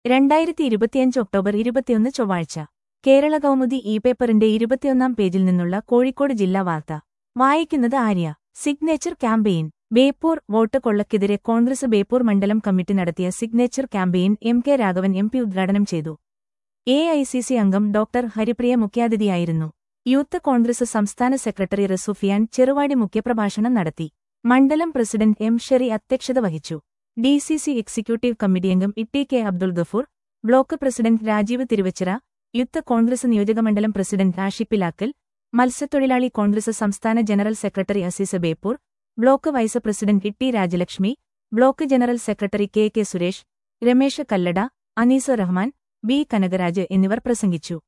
രണ്ടായിരത്തി ഇരുപത്തിയഞ്ച് ഒക്ടോബർ ഇരുപത്തിയൊന്ന് ചൊവ്വാഴ്ച കേരള കൗമുദി ഇ പേപ്പറിന്റെ ഇരുപത്തിയൊന്നാം പേജിൽ നിന്നുള്ള കോഴിക്കോട് ജില്ലാ വാർത്ത വായിക്കുന്നത് Arya signature campaign Beypore vote കൊള്ളക്കെതിരെ കോൺഗ്രസ് ബേപ്പൂർ മണ്ഡലം കമ്മിറ്റി നടത്തിയ സിഗ്നേച്ചർ ക്യാമ്പയിൻ M K Raghavan M P ഉദ്ഘാടനം ചെയ്തു എ ഐ സി സി അംഗം ഡോക്ടർ ഹരിപ്രിയ മുഖ്യാതിഥിയായിരുന്നു യൂത്ത് കോൺഗ്രസ് സംസ്ഥാന സെക്രട്ടറി റസുഫിയാൻ ചെറുവാടി മുഖ്യപ്രഭാഷണം നടത്തി മണ്ഡലം പ്രസിഡന്റ് എം ഷെറി അധ്യക്ഷത വഹിച്ചു D C C executive committee അംഗം Itty K Abdul Gafoor block president Rajeev Thiruvachira youth Congress നിയോജകമണ്ഡലം പ്രസിഡന്റ് ആഷിപ്പിലാക്കൽ മത്സ്യത്തൊഴിലാളി കോൺഗ്രസ് സംസ്ഥാന general secretary Azeez Beypore block vice president Itty Rajalakshmi block general secretary K K Suresh Ramesh Kallada Anees Rahman B Kanakaraj എന്നിവർ പ്രസംഗിച്ചു